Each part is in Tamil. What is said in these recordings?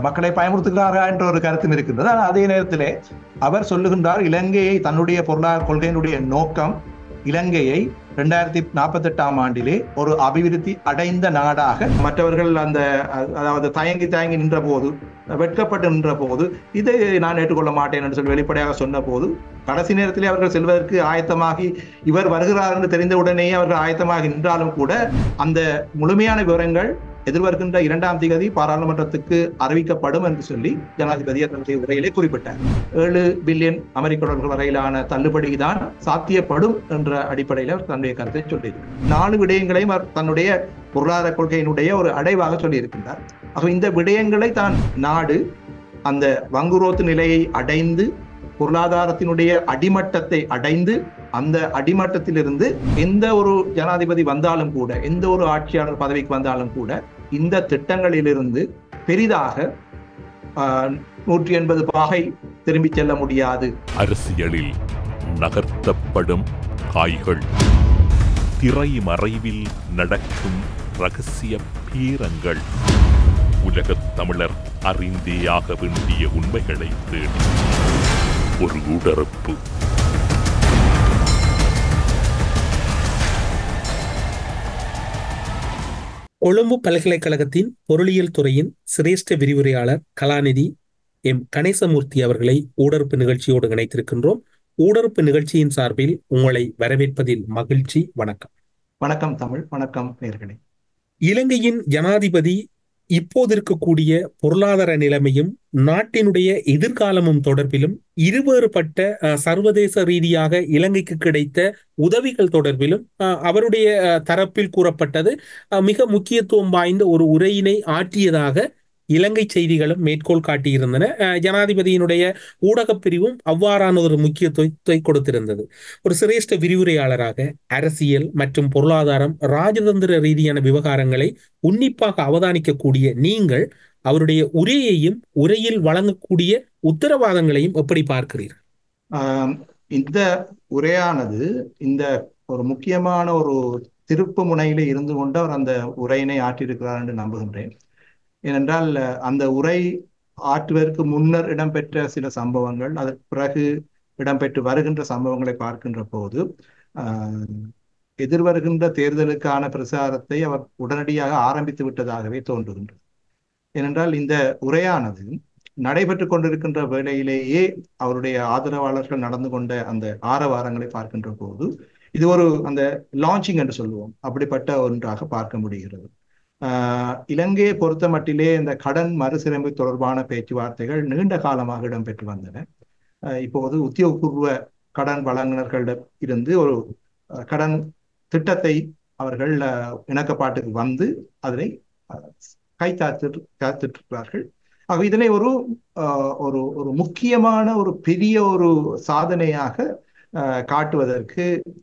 மக்களை பயமுறுத்துகிறாரா என்ற ஒரு கருத்தும் இருக்கின்றது ஆனால் அதே நேரத்திலே அவர் சொல்லுகின்றார் இலங்கையை தன்னுடைய பொருளாதார கொள்கையினுடைய நோக்கம் இலங்கையை இரண்டாயிரத்தி நாற்பத்தி எட்டாம் ஆண்டிலே ஒரு அபிவிருத்தி அடைந்த நாடாக மற்றவர்கள் அந்த அதாவது தயங்கி தயங்கி நின்ற போது வெட்கப்பட்டு நின்ற போது இதை நான் ஏற்றுக்கொள்ள மாட்டேன் என்று சொல்லி வெளிப்படையாக சொன்ன போது கடைசி நேரத்திலே அவர்கள் செல்வதற்கு ஆயத்தமாகி இவர் வருகிறார் என்று தெரிந்தவுடனேயே அவர்கள் ஆயத்தமாகி நின்றாலும் கூட அந்த முழுமையான விவரங்கள் எதிர்வருகின்ற இரண்டாம் திகதி பாராளுமன்றத்துக்கு அறிவிக்கப்படும் என்று சொல்லி ஜனாதிபதி தன்னுடைய உரையிலே குறிப்பிட்டார் ஏழு பில்லியன் அமெரிக்க டாலர்கள் வரையிலான தள்ளுபடி தான் சாத்தியப்படும் என்ற அடிப்படையில் அவர் தன்னுடைய கருத்தை சொல்லியிருக்கிறார் நாலு விடயங்களையும் அவர் தன்னுடைய பொருளாதார கொள்கையினுடைய ஒரு அடைவாக சொல்லியிருக்கின்றார் ஆக இந்த விடயங்களை தான் நாடு அந்த வங்குரோத்து நிலையை அடைந்து பொருளாதாரத்தினுடைய அடிமட்டத்தை அடைந்து அந்த அடிமட்டத்திலிருந்து எந்த ஒரு ஜனாதிபதி வந்தாலும் கூட எந்த ஒரு ஆட்சியாளர் பதவிக்கு வந்தாலும் கூட இந்த திட்டங்களிலிருந்து பெரிதாக நூற்றி எண்பது பாகை திரும்பிச் செல்ல முடியாது அரசியலில் நகர்த்தப்படும் காய்கள் திரை மறைவில் நடக்கும் ரகசிய பீரங்கள் உலகத் தமிழர் அறிந்தேயாக வேண்டிய உண்மைகளை தேடி ஒரு உடறுப்பு கொழும்பு பல்கலைக்கழகத்தின் பொருளியல் துறையின் சிரேஷ்ட விரிவுரையாளர் கலாநிதி எம் கணேசமூர்த்தி அவர்களை ஊடறுப்பு நிகழ்ச்சியோடு இணைத்திருக்கின்றோம் ஊடறுப்பு நிகழ்ச்சியின் சார்பில் உங்களை வரவேற்பதில் மகிழ்ச்சி வணக்கம் வணக்கம் தமிழ் வணக்கம் நேர்களே இலங்கையின் ஜனாதிபதி இப்போது இருக்கக்கூடிய பொருளாதார நிலைமையும் நாட்டினுடைய எதிர்காலமும் தொடர்பிலும் இருவேறுபட்ட சர்வதேச ரீதியாக இலங்கைக்கு கிடைத்த உதவிகள் தொடர்பிலும் அவருடைய தரப்பில் கூறப்பட்டது மிக முக்கியத்துவம் வாய்ந்த ஒரு உரையினை ஆற்றியதாக இலங்கை செய்திகளும் மேற்கோள் காட்டியிருந்தன ஜனாதிபதியினுடைய ஊடகப் பிரிவும் அவ்வாறான ஒரு முக்கியத்துவத்தை கொடுத்திருந்தது ஒரு சிரேஷ்ட விரிவுரையாளராக அரசியல் மற்றும் பொருளாதாரம் ராஜதந்திர ரீதியான விவகாரங்களை உன்னிப்பாக அவதானிக்கக்கூடிய நீங்கள் அவருடைய உரையையும் உரையில் வழங்கக்கூடிய உத்தரவாதங்களையும் எப்படி பார்க்கிறீர்கள் இந்த உரையானது இந்த ஒரு முக்கியமான ஒரு திருப்பு முனையில இருந்து கொண்டு அவர் அந்த உரையினை ஆற்றியிருக்கிறார் என்று நம்புகின்றேன் ஏனென்றால் அந்த உரை ஆற்றுவதற்கு முன்னர் இடம்பெற்ற சில சம்பவங்கள் அதற்கு பிறகு இடம்பெற்று வருகின்ற சம்பவங்களை பார்க்கின்ற போது எதிர்வருகின்ற தேர்தலுக்கான பிரசாரத்தை அவர் உடனடியாக ஆரம்பித்து விட்டதாகவே தோன்றுகின்றது ஏனென்றால் இந்த உரையானது நடைபெற்று கொண்டிருக்கின்ற வேளையிலேயே அவருடைய ஆதரவாளர்கள் நடந்து கொண்ட அந்த ஆரவாரங்களை பார்க்கின்ற போது இது ஒரு அந்த லான்ச்சிங் என்று சொல்லுவோம் அப்படிப்பட்ட ஒன்றாக பார்க்க முடிகிறது இலங்கையை பொறுத்த மட்டிலே இந்த கடன் மறுசீரமைப்பு தொடர்பான பேச்சுவார்த்தைகள் நீண்ட காலமாக இடம்பெற்று வந்தன இப்போது உத்தியோகபூர்வ கடன் வழங்குனர்களிடம் இருந்து ஒரு கடன் திட்டத்தை அவர்கள் இணக்கப்பாட்டுக்கு வந்து அதனை கைத்தாத்து காத்துட்ருக்கிறார்கள் ஆக இதனை ஒரு ஒரு ஒரு முக்கியமான ஒரு பெரிய ஒரு சாதனையாக காட்டுவதற்கு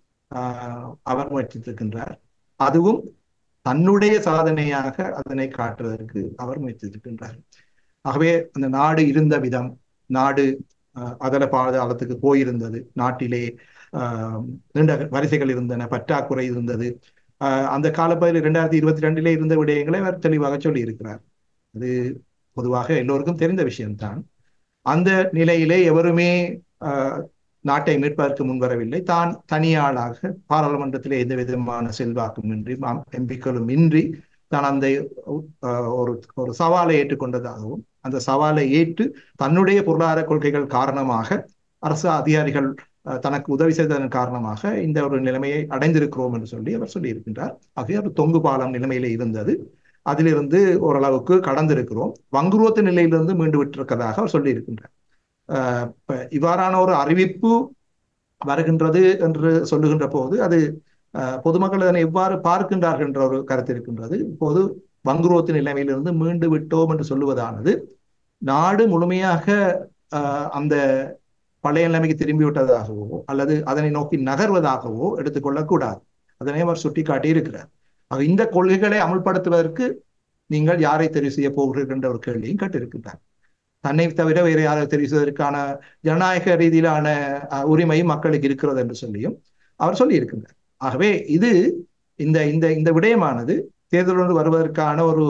அவர் முயற்சித்திருக்கின்றார் அதுவும் தன்னுடைய சாதனையாக அதனை காட்டுவதற்கு அவர் முயற்சித்திருக்கின்றார் ஆகவே அந்த நாடு இருந்த விதம் நாடு அதல பாதாளத்துக்கு போயிருந்தது நாட்டிலே நீண்ட வரிசைகள் இருந்தன பற்றாக்குறை இருந்தது அந்த காலப்பகுதியில் இரண்டாயிரத்தி இருபத்தி ரெண்டிலே இருந்த விடயங்களை அவர் தெளிவாக சொல்லி இருக்கிறார் அது பொதுவாக எல்லோருக்கும் தெரிந்த விஷயம்தான் அந்த நிலையிலே எவருமே நாட்டை மீட்பதற்கு முன்வரவில்லை தான் தனியாளாக பாராளுமன்றத்திலே எந்த விதமான செல்வாக்கும் இன்றி எம்பிக்களும் இன்றி தான் அந்த ஒரு ஒரு சவாலை ஏற்றுக்கொண்டதாகவும் அந்த சவாலை ஏற்று தன்னுடைய பொருளாதார கொள்கைகள் காரணமாக அரசு அதிகாரிகள் தனக்கு உதவி செய்ததன் காரணமாக இந்த ஒரு நிலைமையை அடைந்திருக்கிறோம் என்று சொல்லி அவர் சொல்லி இருக்கின்றார் ஆகவே ஒரு தொங்கு பாலம் நிலைமையில இருந்தது அதிலிருந்து ஓரளவுக்கு கடந்திருக்கிறோம் வங்குரோத்த நிலையிலிருந்து மீண்டு விட்டிருக்கதாக அவர் சொல்லி இருக்கின்றார் இவ்வாறான ஒரு அறிவிப்பு வருகின்றது என்று சொல்லுகின்ற போது அது பொதுமக்கள் அதனை எவ்வாறு பார்க்கின்றார்கள் என்ற ஒரு கருத்து இருக்கின்றது இப்போது வங்குரோத்து நிலைமையிலிருந்து மீண்டு விட்டோம் என்று சொல்லுவதானது நாடு முழுமையாக அந்த பழைய நிலைமைக்கு திரும்பி விட்டதாகவோ அல்லது அதனை நோக்கி நகர்வதாகவோ எடுத்துக்கொள்ளக்கூடாது அதனை அவர் சுட்டிக்காட்டி இருக்கிறார் இந்த கொள்கைகளை அமல்படுத்துவதற்கு நீங்கள் யாரை தெரிவு செய்ய போகிறீர்கள் என்ற ஒரு கேள்வியும் கேட்டிருக்கின்றார் தன்னை தவிர வேறு யாரை தெரிவு செய்வதற்கான ஜனநாயக ரீதியிலான உரிமை மக்களுக்கு இருக்கிறது என்று சொல்லியும் அவர் சொல்லி இருக்கின்றார் ஆகவே இது இந்த இந்த இந்த விடயமானது தேர்தலோடு வருவதற்கான ஒரு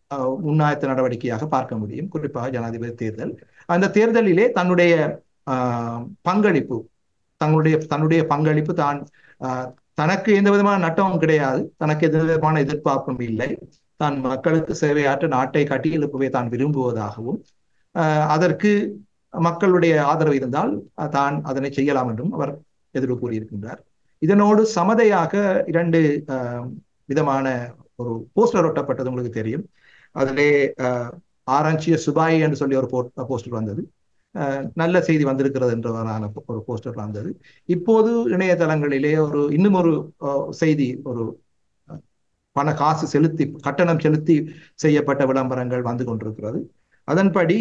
முன்னாயத்த நடவடிக்கையாக பார்க்க முடியும் குறிப்பாக ஜனாதிபதி தேர்தல் அந்த தேர்தலிலே தன்னுடைய பங்களிப்பு தன்னுடைய தன்னுடைய பங்களிப்பு தான் தனக்கு எந்த விதமான நட்டமும் கிடையாது தனக்கு எந்த விதமான எதிர்பார்ப்பும் இல்லை தான் மக்களுக்கு சேவையாற்ற நாட்டை கட்டி எழுப்பவே தான் விரும்புவதாகவும் அதற்கு மக்களுடைய ஆதரவு இருந்தால் தான் அதனை செய்யலாம் என்றும் அவர் எதிர்வு கூறியிருக்கின்றார் இதனோடு சமதையாக இரண்டு விதமான ஒரு போஸ்டர் ஒட்டப்பட்டது உங்களுக்கு தெரியும் அதிலே ஆரஞ்சிய சுபாய் என்று சொல்லி ஒரு போஸ்டர் வந்தது நல்ல செய்தி வந்திருக்கிறது என்றவரான ஒரு போஸ்டர் வந்தது இப்போது இணையதளங்களிலே ஒரு இன்னும் ஒரு செய்தி ஒரு பண காசு செலுத்தி கட்டணம் செலுத்தி செய்யப்பட்ட விளம்பரங்கள் வந்து கொண்டிருக்கிறது அதன்படி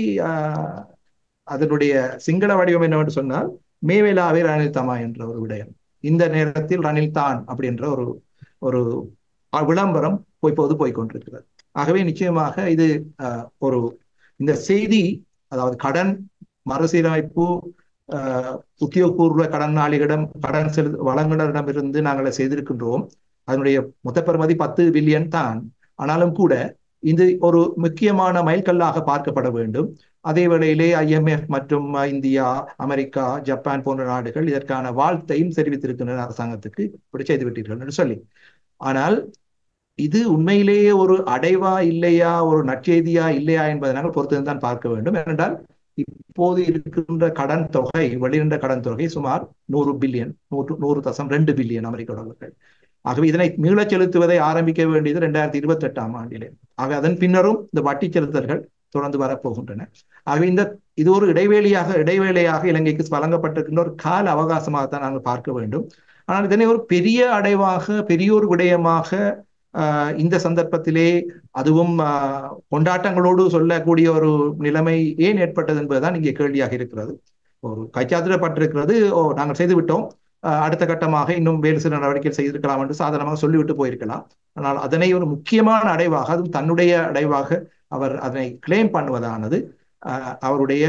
அதனுடைய சிங்கள வடிவம் என்னவென்று சொன்னால் மேவேலாவே ரணில் தமா என்ற ஒரு விடயம் இந்த நேரத்தில் ரணில் தான் அப்படின்ற ஒரு ஒரு விளம்பரம் இப்போது போய்கொண்டிருக்கிறது ஆகவே நிச்சயமாக இது ஒரு இந்த செய்தி அதாவது கடன் மறுசீரமைப்பு உத்தியோகபூர்வ கடனாளிகளிடம் கடன் செலு வழங்குனரிடமிருந்து நாங்கள் செய்திருக்கின்றோம் அதனுடைய மொத்த பெறுமதி பத்து பில்லியன் தான் ஆனாலும் கூட இது ஒரு முக்கியமான மைல்கல்லாக பார்க்கப்பட வேண்டும் அதே வேளையிலே ஐஎம்எஃப் மற்றும் இந்தியா அமெரிக்கா ஜப்பான் போன்ற நாடுகள் இதற்கான வாழ்த்தையும் தெரிவித்திருக்கின்றன அரசாங்கத்துக்கு இப்படி செய்து விட்டீர்கள் என்று சொல்லி ஆனால் இது உண்மையிலேயே ஒரு அடைவா இல்லையா ஒரு நற்செய்தியா இல்லையா என்பதை நாங்கள் பொறுத்திருந்தான் பார்க்க வேண்டும் ஏனென்றால் இப்போது இருக்கின்ற கடன் தொகை வெளியின்ற கடன் தொகை சுமார் நூறு பில்லியன் நூறு நூறு தசம் ரெண்டு பில்லியன் அமெரிக்க டாலர்கள் ஆகவே இதனை மீளச் செலுத்துவதை ஆரம்பிக்க வேண்டியது ரெண்டாயிரத்தி இருபத்தி எட்டாம் ஆண்டிலே ஆக அதன் பின்னரும் இந்த வட்டி செலுத்தல்கள் தொடர்ந்து வரப்போகின்றன ஆகவே இந்த இது ஒரு இடைவேளியாக இடைவேளையாக இலங்கைக்கு வழங்கப்பட்டிருக்கின்ற ஒரு கால அவகாசமாகத்தான் நாங்கள் பார்க்க வேண்டும் ஆனால் இதனை ஒரு பெரிய அடைவாக பெரிய ஒரு விடயமாக இந்த சந்தர்ப்பத்திலே அதுவும் கொண்டாட்டங்களோடு சொல்லக்கூடிய ஒரு நிலைமை ஏன் ஏற்பட்டது என்பதுதான் இங்கே கேள்வியாக இருக்கிறது ஒரு கைச்சாத்திடப்பட்டிருக்கிறது ஓ நாங்கள் செய்து விட்டோம் அடுத்த கட்டமாக இன்னும் வேறு சில நடவடிக்கை செய்திருக்கலாம் என்று சாதாரணமாக சொல்லிவிட்டு போயிருக்கலாம் ஆனால் அதனை ஒரு முக்கியமான அடைவாக அதுவும் தன்னுடைய அடைவாக அவர் அதனை கிளைம் பண்ணுவதானது அவருடைய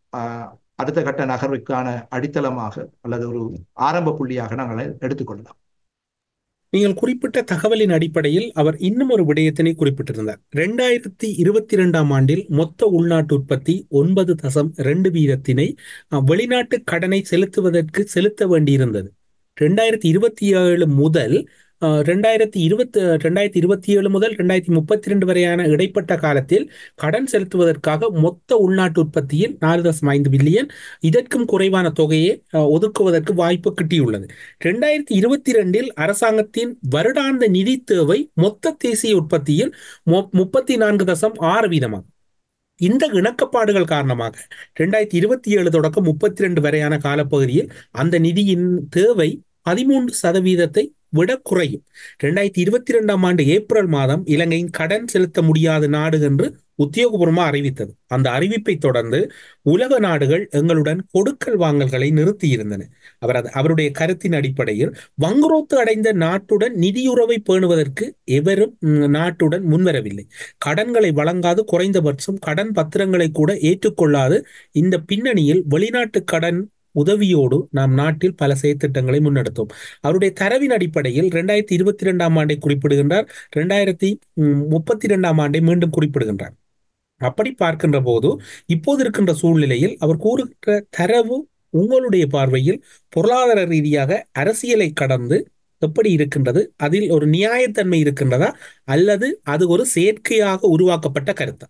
அடுத்த கட்ட நகர்வுக்கான அடித்தளமாக அல்லது ஒரு ஆரம்ப புள்ளியாக நாங்கள் எடுத்துக்கொள்ளலாம் நீங்கள் குறிப்பிட்ட தகவலின் அடிப்படையில் அவர் இன்னும் ஒரு விடயத்தினை குறிப்பிட்டிருந்தார் ரெண்டாயிரத்தி இருபத்தி இரண்டாம் ஆண்டில் மொத்த உள்நாட்டு உற்பத்தி ஒன்பது தசம் ரெண்டு வீதத்தினை வெளிநாட்டு கடனை செலுத்துவதற்கு செலுத்த வேண்டியிருந்தது ரெண்டாயிரத்தி இருபத்தி ஏழு முதல் ரெண்டாயிரத்தி இருபத்தி ரெண்டாயிரத்தி இருபத்தி ஏழு முதல் ரெண்டாயிரத்தி முப்பத்தி ரெண்டு வரையான இடைப்பட்ட காலத்தில் கடன் செலுத்துவதற்காக மொத்த உள்நாட்டு உற்பத்தியில் நாலு தசம் ஐந்து பில்லியன் இதற்கும் குறைவான தொகையை ஒதுக்குவதற்கு வாய்ப்பு கிட்டியுள்ளது ரெண்டாயிரத்தி இருபத்தி ரெண்டில் அரசாங்கத்தின் வருடாந்த நிதி தேவை மொத்த தேசிய உற்பத்தியில் முப்பத்தி நான்கு தசம் ஆறு வீதமாகும் இந்த இணக்கப்பாடுகள் காரணமாக ரெண்டாயிரத்தி இருபத்தி ஏழு தொடக்கம் முப்பத்தி ரெண்டு வரையான காலப்பகுதியில் அந்த நிதியின் தேவை பதிமூன்று சதவீதத்தை விட குறையும் இரண்டாயிரத்தி இருபத்தி இரண்டாம் ஆண்டு ஏப்ரல் மாதம் இலங்கையின் கடன் செலுத்த முடியாத நாடு என்று உத்தியோகபூர்வமாக அறிவித்தது அந்த அறிவிப்பை தொடர்ந்து உலக நாடுகள் எங்களுடன் கொடுக்கல் வாங்கல்களை நிறுத்தியிருந்தன அவர் அவருடைய கருத்தின் அடிப்படையில் வங்குரோத்து அடைந்த நாட்டுடன் நிதியுறவை பேணுவதற்கு எவரும் நாட்டுடன் முன்வரவில்லை கடன்களை வழங்காது குறைந்தபட்சம் கடன் பத்திரங்களை கூட ஏற்றுக்கொள்ளாது இந்த பின்னணியில் வெளிநாட்டு கடன் உதவியோடு நாம் நாட்டில் பல செயற்திட்டங்களை முன்னெடுத்தோம் அவருடைய தரவின் அடிப்படையில் இரண்டாயிரத்தி இருபத்தி இரண்டாம் ஆண்டை குறிப்பிடுகின்றார் இரண்டாயிரத்தி முப்பத்தி இரண்டாம் ஆண்டை மீண்டும் குறிப்பிடுகின்றார் அப்படி பார்க்கின்ற போது இப்போது இருக்கின்ற சூழ்நிலையில் அவர் கூறுகின்ற தரவு உங்களுடைய பார்வையில் பொருளாதார ரீதியாக அரசியலை கடந்து எப்படி இருக்கின்றது அதில் ஒரு நியாயத்தன்மை இருக்கின்றதா அல்லது அது ஒரு செயற்கையாக உருவாக்கப்பட்ட கருத்தா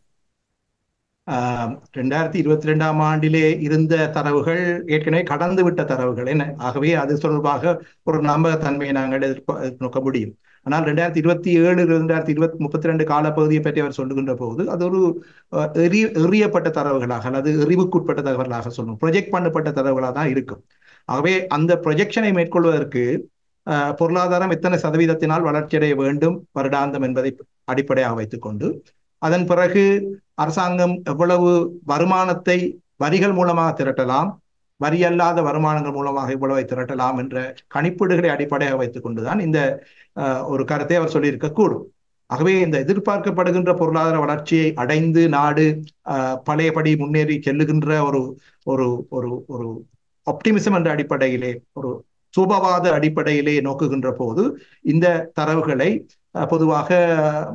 ரெண்டாயிரத்தி இருபத்தி ரெண்டாம் ஆண்டிலே இருந்த தரவுகள் ஏற்கனவே கடந்து விட்ட தரவுகள் என்ன ஆகவே அது தொடர்பாக ஒரு நம்பகத்தன்மையை நாங்கள் எதிர்நோக்க முடியும் ஆனால் ரெண்டாயிரத்தி இருபத்தி ஏழு ரெண்டாயிரத்தி இருபத்தி முப்பத்தி ரெண்டு காலப்பகுதியை பற்றி அவர் சொல்லுகின்ற போது அது ஒரு எறி எறியப்பட்ட தரவுகளாக அல்லது எறிவுக்குட்பட்ட தகவலாக சொல்லணும் ப்ரொஜெக்ட் பண்ணப்பட்ட தரவுகளாக தான் இருக்கும் ஆகவே அந்த ப்ரொஜெக்ஷனை மேற்கொள்வதற்கு பொருளாதாரம் எத்தனை சதவீதத்தினால் வளர்ச்சியடைய வேண்டும் வருடாந்தம் என்பதை அடிப்படையாக வைத்துக்கொண்டு அதன் பிறகு அரசாங்கம் எவ்வளவு வருமானத்தை வரிகள் மூலமாக திரட்டலாம் வரி அல்லாத வருமானங்கள் மூலமாக இவ்வளவை திரட்டலாம் என்ற கணிப்பீடுகளை அடிப்படையாக வைத்துக் கொண்டுதான் இந்த ஒரு கருத்தை அவர் சொல்லியிருக்க கூடும் ஆகவே இந்த எதிர்பார்க்கப்படுகின்ற பொருளாதார வளர்ச்சியை அடைந்து நாடு பழையபடி முன்னேறி செல்லுகின்ற ஒரு ஒரு ஒரு ஒரு ஆப்டிமிசம் என்ற அடிப்படையிலே ஒரு சூபவாத அடிப்படையிலே நோக்குகின்ற போது இந்த தரவுகளை பொதுவாக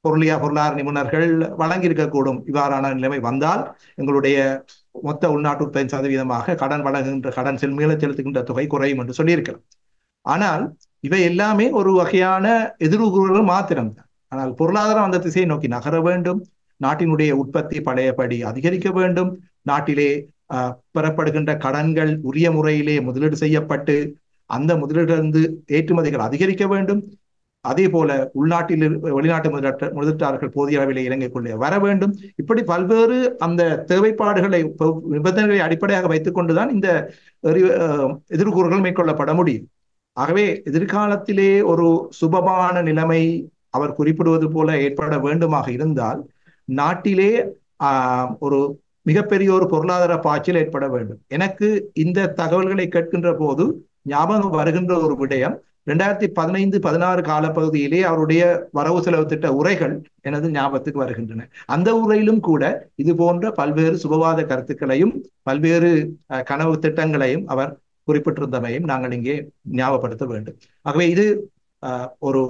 பொருளியா பொருளாதார நிபுணர்கள் வழங்கியிருக்கக்கூடும் இவ்வாறான நிலைமை வந்தால் எங்களுடைய மொத்த உள்நாட்டு உற்பத்தி சதவீதமாக கடன் வழங்குகின்ற கடன் செல் மீள செலுத்துகின்ற தொகை குறையும் என்று சொல்லியிருக்கலாம் ஆனால் இவை எல்லாமே ஒரு வகையான எதிர்கூறுகள் மாத்திரம்தான் ஆனால் பொருளாதாரம் அந்த திசையை நோக்கி நகர வேண்டும் நாட்டினுடைய உற்பத்தி பழையபடி அதிகரிக்க வேண்டும் நாட்டிலே பெறப்படுகின்ற கடன்கள் உரிய முறையிலே முதலீடு செய்யப்பட்டு அந்த முதலீடிலிருந்து ஏற்றுமதிகள் அதிகரிக்க வேண்டும் அதே போல உள்நாட்டில் வெளிநாட்டு முதலீட்டு முதலீட்டாளர்கள் போதிய அளவிலே இலங்கைக்குள்ளே வர வேண்டும் இப்படி பல்வேறு அந்த தேவைப்பாடுகளை நிபந்தனைகளை அடிப்படையாக வைத்துக் கொண்டுதான் இந்த எதிர்கூறுகள் மேற்கொள்ளப்பட முடியும் ஆகவே எதிர்காலத்திலே ஒரு சுபமான நிலைமை அவர் குறிப்பிடுவது போல ஏற்பட வேண்டுமாக இருந்தால் நாட்டிலே ஆஹ் ஒரு மிகப்பெரிய ஒரு பொருளாதார பாய்ச்சல் ஏற்பட வேண்டும் எனக்கு இந்த தகவல்களை கேட்கின்ற போது ஞாபகம் வருகின்ற ஒரு விடயம் ரெண்டாயிரத்தி பதினைந்து பதினாறு காலப்பகுதியிலே அவருடைய வரவு செலவு திட்ட உரைகள் எனது ஞாபகத்துக்கு வருகின்றன அந்த உரையிலும் கூட இது போன்ற பல்வேறு சுபவாத கருத்துக்களையும் பல்வேறு கனவு திட்டங்களையும் அவர் குறிப்பிட்டிருந்தமையும் நாங்கள் இங்கே ஞாபகப்படுத்த வேண்டும் ஆகவே இது ஒரு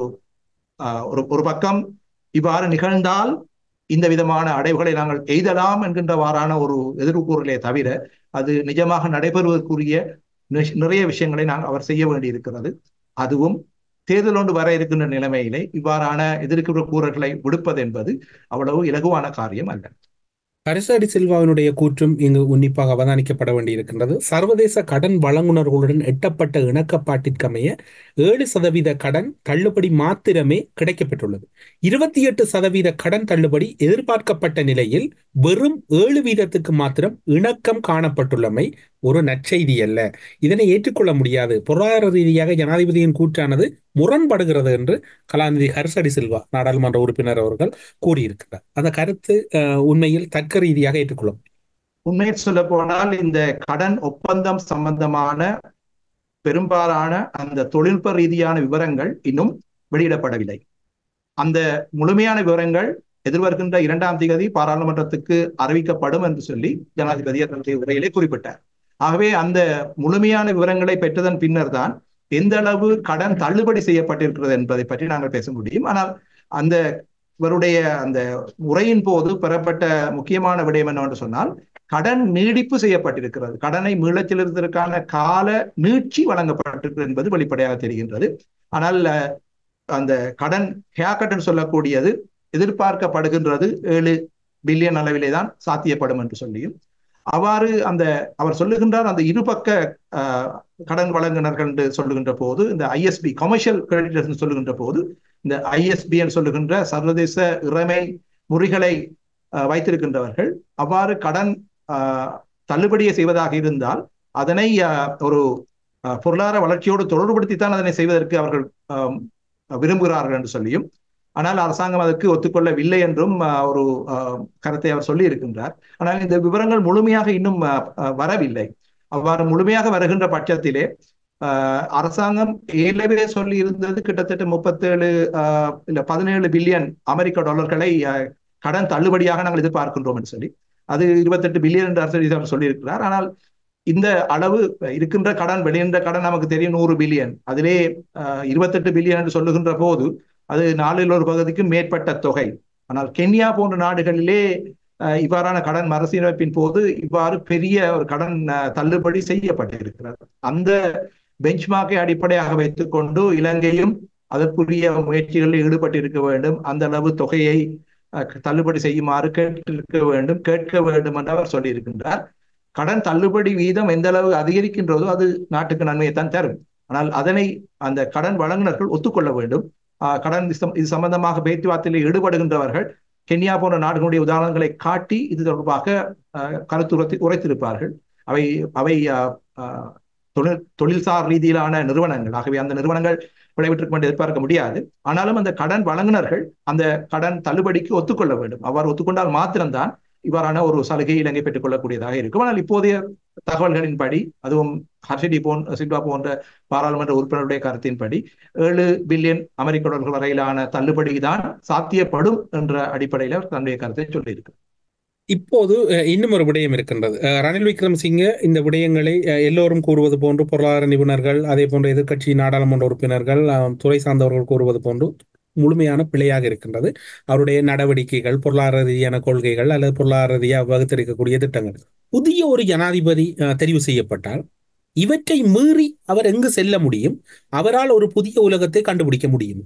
ஒரு ஒரு பக்கம் இவ்வாறு நிகழ்ந்தால் இந்த விதமான அடைவுகளை நாங்கள் எய்தலாம் என்கின்றவாறான ஒரு எதிர்கூறலே தவிர அது நிஜமாக நடைபெறுவதற்குரிய நிறைய விஷயங்களை நாங்கள் அவர் செய்ய வேண்டி இருக்கிறது அதுவும் தேர்தல் ஒன்று வர இருக்கின்ற நிலைமையிலே இவ்வாறான எதிர்க்கிற கூறல்களை விடுப்பது என்பது அவ்வளவு இலகுவான காரியம் அல்ல ஹரிசாடி சில்வாவினுடைய கூற்றும் இங்கு உன்னிப்பாக அவதானிக்கப்பட வேண்டியிருக்கின்றது சர்வதேச கடன் வழங்குனர்களுடன் எட்டப்பட்ட இணக்கப்பாட்டிற்கமைய ஏழு சதவீத கடன் தள்ளுபடி மாத்திரமே கிடைக்கப்பெற்றுள்ளது இருபத்தி எட்டு சதவீத கடன் தள்ளுபடி எதிர்பார்க்கப்பட்ட நிலையில் வெறும் ஏழு வீதத்துக்கு மாத்திரம் இணக்கம் காணப்பட்டுள்ளமை ஒரு நற்செய்தி அல்ல இதனை ஏற்றுக்கொள்ள முடியாது பொருளாதார ரீதியாக ஜனாதிபதியின் கூற்றானது முரண்படுகிறது என்று கலாநிதி ஹர்சடி சில்வா நாடாளுமன்ற உறுப்பினர் அவர்கள் கூறியிருக்கிறார் அந்த கருத்து உண்மையில் தர்க்க ரீதியாக ஏற்றுக்கொள்ள உண்மையை சொல்ல போனால் இந்த கடன் ஒப்பந்தம் சம்பந்தமான பெரும்பாலான அந்த தொழில்நுட்ப ரீதியான விவரங்கள் இன்னும் வெளியிடப்படவில்லை அந்த முழுமையான விவரங்கள் எதிர்வருகின்ற இரண்டாம் தேதி பாராளுமன்றத்துக்கு அறிவிக்கப்படும் என்று சொல்லி ஜனாதிபதி தன்னுடைய உரையிலே குறிப்பிட்டார் ஆகவே அந்த முழுமையான விவரங்களை பெற்றதன் பின்னர் தான் எந்த அளவு கடன் தள்ளுபடி செய்யப்பட்டிருக்கிறது என்பதை பற்றி நாங்கள் பேச முடியும் ஆனால் அந்த இவருடைய அந்த உரையின் போது பெறப்பட்ட முக்கியமான விடயம் என்னவென்று சொன்னால் கடன் நீடிப்பு செய்யப்பட்டிருக்கிறது கடனை மீளச் செலுத்துவதற்கான கால நீட்சி வழங்கப்பட்டிருக்கிறது என்பது வெளிப்படையாக தெரிகின்றது ஆனால் அந்த கடன் ஹேக்கட்னு சொல்லக்கூடியது எதிர்பார்க்கப்படுகின்றது ஏழு பில்லியன் அளவிலே தான் சாத்தியப்படும் என்று சொல்லியும் அவ்வாறு அந்த அவர் சொல்லுகின்றார் அந்த இருபக்க கடன் வழங்குனர்கள் என்று சொல்லுகின்ற போது இந்த ஐஎஸ்பி கமர்ஷியல் கிரெடிட்டர்ஸ் சொல்லுகின்ற போது இந்த ஐஎஸ்பி என்று சொல்லுகின்ற சர்வதேச இறைமை முறைகளை வைத்திருக்கின்றவர்கள் அவ்வாறு கடன் தள்ளுபடியை செய்வதாக இருந்தால் அதனை ஒரு பொருளாதார வளர்ச்சியோடு தொடர்புபடுத்தித்தான் அதனை செய்வதற்கு அவர்கள் விரும்புகிறார்கள் என்று சொல்லியும் ஆனால் அரசாங்கம் அதற்கு ஒத்துக்கொள்ளவில்லை என்றும் ஒரு கருத்தை அவர் சொல்லி இருக்கின்றார் ஆனால் இந்த விவரங்கள் முழுமையாக இன்னும் வரவில்லை அவ்வாறு முழுமையாக வருகின்ற பட்சத்திலே அரசாங்கம் ஏற்கனவே சொல்லி இருந்தது கிட்டத்தட்ட முப்பத்தேழு இல்ல பதினேழு பில்லியன் அமெரிக்க டாலர்களை கடன் தள்ளுபடியாக நாங்கள் எதிர்பார்க்கின்றோம் என்று சொல்லி அது இருபத்தெட்டு பில்லியன் என்று அரசு சொல்லியிருக்கிறார் ஆனால் இந்த அளவு இருக்கின்ற கடன் வெளியின்ற கடன் நமக்கு தெரியும் நூறு பில்லியன் அதிலே இருபத்தெட்டு பில்லியன் என்று சொல்லுகின்ற போது அது நாளில் ஒரு பகுதிக்கு மேற்பட்ட தொகை ஆனால் கென்யா போன்ற நாடுகளிலே இவ்வாறான கடன் மறுசீரமைப்பின் போது இவ்வாறு பெரிய ஒரு கடன் தள்ளுபடி செய்யப்பட்டிருக்கிறது அந்த பெஞ்ச்மார்க்கை அடிப்படையாக வைத்துக் கொண்டு இலங்கையும் அதற்குரிய முயற்சிகளில் ஈடுபட்டிருக்க வேண்டும் அந்த அளவு தொகையை தள்ளுபடி செய்யுமாறு கேட்டிருக்க வேண்டும் கேட்க வேண்டும் என்று அவர் சொல்லியிருக்கின்றார் கடன் தள்ளுபடி வீதம் எந்த அளவு அதிகரிக்கின்றதோ அது நாட்டுக்கு நன்மையைத்தான் தரும் ஆனால் அதனை அந்த கடன் வழங்குனர்கள் ஒத்துக்கொள்ள வேண்டும் கடன் இது சம்பந்தமாக பேச்சுவார்த்தையில் ஈடுபடுகின்றவர்கள் கென்யா போன்ற நாடுகளுடைய உதாரணங்களை காட்டி இது தொடர்பாக கருத்துரத்தை உரைத்திருப்பார்கள் அவை அவை தொழில் தொழில்சார் ரீதியிலான நிறுவனங்கள் ஆகவே அந்த நிறுவனங்கள் விளைவிட்டிருக்கும் என்று எதிர்பார்க்க முடியாது ஆனாலும் அந்த கடன் வழங்குனர்கள் அந்த கடன் தள்ளுபடிக்கு ஒத்துக்கொள்ள வேண்டும் அவ்வாறு ஒத்துக்கொண்டால் மாத்திரம்தான் இவ்வாறான ஒரு சலுகை இலங்கை பெற்றுக் கொள்ளக்கூடியதாக இருக்கும் ஆனால் இப்போதைய தகவல்களின்படி அதுவும் ஹர்ஷடி போன் சில்வா போன்ற பாராளுமன்ற உறுப்பினருடைய கருத்தின்படி ஏழு பில்லியன் அமெரிக்க டாலர்கள் வரையிலான தள்ளுபடி தான் சாத்தியப்படும் என்ற அடிப்படையில் அவர் தன்னுடைய கருத்தை சொல்லியிருக்கு இப்போது இன்னும் ஒரு விடயம் இருக்கின்றது ரணில் விக்ரமசிங்க இந்த விடயங்களை எல்லோரும் கூறுவது போன்று பொருளாதார நிபுணர்கள் அதே போன்ற எதிர்க்கட்சி நாடாளுமன்ற உறுப்பினர்கள் துறை சார்ந்தவர்கள் கூறுவது போன்று முழுமையான பிழையாக இருக்கின்றது அவருடைய நடவடிக்கைகள் பொருளாதார ரீதியான கொள்கைகள் அல்லது பொருளாதார ரீதியாக வகுத்திருக்கக்கூடிய திட்டங்கள் புதிய ஒரு ஜனாதிபதி அஹ், தெரிவு செய்யப்பட்டால் இவற்றை மீறி அவர் எங்கு செல்ல முடியும் அவரால் ஒரு புதிய உலகத்தை கண்டுபிடிக்க முடியும்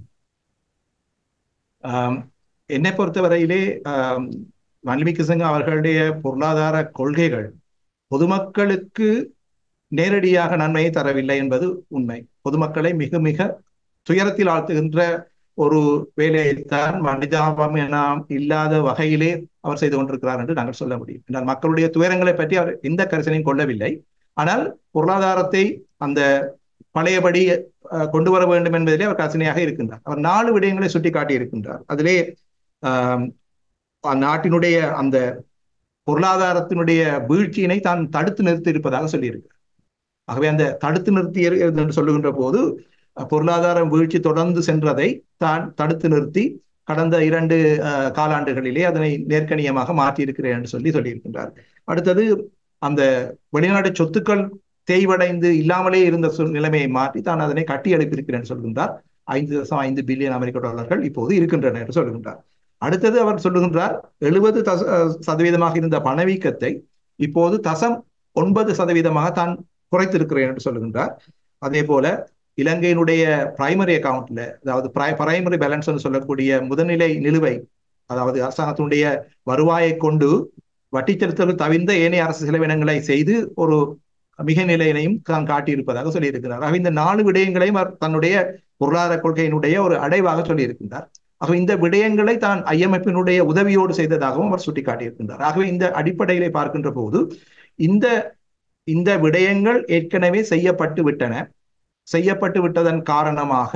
ஆம், என்னை பொறுத்தவரையிலே ஆம், மன்மிக்கு சிங் அவர்களுடைய பொருளாதார கொள்கைகள் பொதுமக்களுக்கு நேரடியாக நன்மையை தரவில்லை என்பது உண்மை பொதுமக்களை மிக மிக துயரத்தில் ஆழ்த்துகின்ற ஒரு வேலையைத்தான் மனிதாபம் இல்லாத வகையிலே அவர் செய்து கொண்டிருக்கிறார் என்று நாங்கள் சொல்ல முடியும் என்றால் மக்களுடைய துயரங்களை பற்றி அவர் எந்த கரிசனையும் கொள்ளவில்லை ஆனால் பொருளாதாரத்தை அந்த பழையபடி அஹ், கொண்டு வர வேண்டும் என்பதிலே அவர் கரிசனையாக இருக்கின்றார் அவர் நாலு விடயங்களை சுட்டிக்காட்டி இருக்கின்றார் அதிலே ஆம், நாட்டினுடைய அந்த பொருளாதாரத்தினுடைய வீழ்ச்சியினை தான் தடுத்து நிறுத்தி இருப்பதாக சொல்லியிருக்கிறார் ஆகவே அந்த தடுத்து நிறுத்தி இரு- என்று சொல்லுகின்ற போது அஹ், பொருளாதார வீழ்ச்சி தொடர்ந்து சென்றதை தான் தடுத்து நிறுத்தி கடந்த இரண்டு அஹ், காலாண்டுகளிலே அதனை நேர்கணியமாக மாற்றியிருக்கிறேன் என்று சொல்லி சொல்லியிருக்கின்றார் அடுத்தது அந்த வெளிநாட்டு சொத்துக்கள் தேய்வடைந்து இல்லாமலே இருந்த சூழ் நிலைமையை மாற்றி தான் அதனை கட்டி எழுப்பியிருக்கிறேன் என்று சொல்கின்றார் ஐந்து தசம் ஐந்து பில்லியன் அமெரிக்க டாலர்கள் இப்போது இருக்கின்றன என்று சொல்கின்றார் அடுத்தது அவர் சொல்லுகின்றார் எழுபது தச சதவீதமாக இருந்த பணவீக்கத்தை இப்போது தசம் ஒன்பது சதவீதமாக தான் குறைத்திருக்கிறேன் என்று சொல்லுகின்றார் அதே போல இலங்கையினுடைய பிரைமரி அக்கவுண்ட்ல அதாவது பிரைமரி பேலன்ஸ் சொல்லக்கூடிய முதல்நிலை நிலுவை அதாவது அரசாங்கத்தினுடைய வருவாயை கொண்டு வட்டி செலுத்தல் தவிர்ந்த ஏனைய அரசு செலவினங்களை செய்து ஒரு மிக நிலையினையும் தான் காட்டியிருப்பதாக சொல்லியிருக்கிறார் ஆக இந்த நாலு விடயங்களையும் அவர் தன்னுடைய பொருளாதார கொள்கையினுடைய ஒரு அடைவாக சொல்லியிருக்கின்றார் ஆக இந்த விடயங்களை தான் ஐஎம்எஃபினுடைய உதவியோடு செய்ததாகவும் அவர் சுட்டிக்காட்டியிருக்கின்றார் ஆகவே இந்த அடிப்படையிலே பார்க்கின்ற போது இந்த இந்த விடயங்கள் ஏற்கனவே செய்யப்பட்டு விட்டன செய்யப்பட்டு விட்டதன் காரணமாக